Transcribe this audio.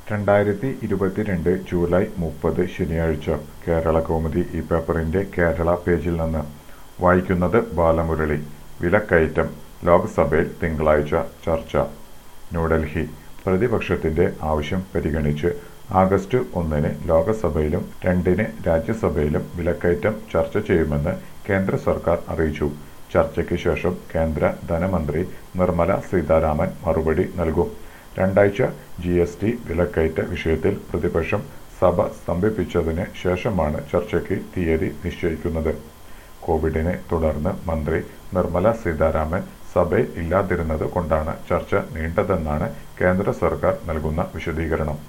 രണ്ടായിരത്തി ഇരുപത്തിരണ്ട് ജൂലൈ മുപ്പത് ശനിയാഴ്ച കേരള കൗമുദി ഈ പേപ്പറിന്റെ കേരള പേജിൽ നിന്ന് വായിക്കുന്നത് ബാലമുരളി വിലക്കയറ്റം ലോക്സഭയിൽ തിങ്കളാഴ്ച ചർച്ച ന്യൂഡൽഹി പ്രതിപക്ഷത്തിന്റെ ആവശ്യം പരിഗണിച്ച് ആഗസ്റ്റ് ഒന്നിന് ലോക്സഭയിലും രണ്ടിന് രാജ്യസഭയിലും വിലക്കയറ്റം ചർച്ച ചെയ്യുമെന്ന് കേന്ദ്ര സർക്കാർ അറിയിച്ചു ചർച്ചയ്ക്ക് ശേഷം കേന്ദ്ര ധനമന്ത്രി നിർമ്മല സീതാരാമൻ മറുപടി നൽകും രണ്ടാഴ്ച ജി എസ് ടി വിലക്കയറ്റ വിഷയത്തിൽ പ്രതിപക്ഷം സഭ സ്തംഭിപ്പിച്ചതിന് ശേഷമാണ് ചർച്ചയ്ക്ക് തീയതി നിശ്ചയിക്കുന്നത് കോവിഡിനെ തുടർന്ന് മന്ത്രി നിർമ്മല സീതാരാമൻ സഭയിൽ ഇല്ലാതിരുന്നത് കൊണ്ടാണ് ചർച്ച നീണ്ടതെന്നാണ് കേന്ദ്ര സർക്കാർ നൽകുന്ന വിശദീകരണം